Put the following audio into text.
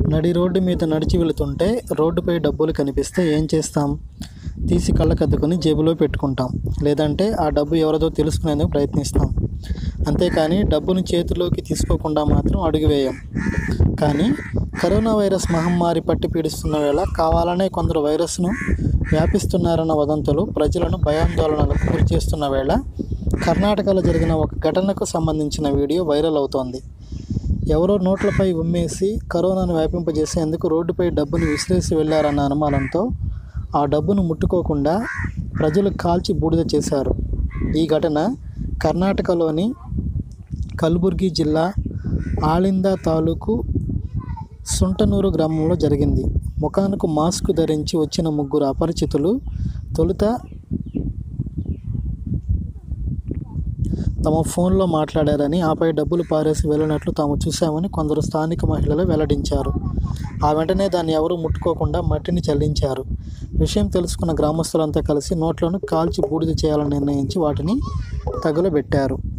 నడి రోడ్డు మీద నడిచి వెళుతుంటే రోడ్డుపై డబ్బులు కనిపిస్తే ఏం చేస్తాం తీసి కళ్ళకద్దుకొని జేబులో పెట్టుకుంటాం లేదంటే ఆ డబ్బు ఎవరిదో తెలుసుకునేందుకు ప్రయత్నిస్తాం అంతేకాని డబ్బును చేతిలోకి తీసుకోకుండా మాత్రం అడుగు వేయం కానీ కరోనా వైరస్ మహమ్మారి పట్టి పీడిస్తున్న వేళ కావాలనే కొందరు వైరస్ను వ్యాపిస్తున్నారన్న వదంతులు ప్రజలను భయాందోళనలకు గురి చేస్తున్న వేళ కర్ణాటకలో జరిగిన ఒక ఘటనకు సంబంధించిన వీడియో వైరల్ అవుతోంది ఎవరో నోట్లపై ఉమ్మేసి కరోనాను వ్యాపింపజేసేందుకు రోడ్డుపై డబ్బును విసిరేసి వెళ్లారన్న అనుమానంతో ఆ డబ్బును ముట్టుకోకుండా ప్రజలు కాల్చి బూడిద చేశారు ఈ ఘటన కర్ణాటకలోని కల్బుర్గి జిల్లా ఆలింద తాలూకు సుంటనూరు గ్రామంలో జరిగింది ముఖానికి మాస్క్ ధరించి వచ్చిన ముగ్గురు అపరిచితులు తొలుత తమ ఫోన్లో మాట్లాడారని ఆపై డబ్బులు పారేసి వెళ్ళినట్లు తాము చూశామని కొందరు స్థానిక మహిళలు వెల్లడించారు ఆ వెంటనే దాన్ని ఎవరూ ముట్టుకోకుండా మట్టిని చల్లించారు విషయం తెలుసుకున్న గ్రామస్తులంతా కలిసి నోట్లను కాల్చి బూడిద చేయాలని నిర్ణయించి వాటిని తగులబెట్టారు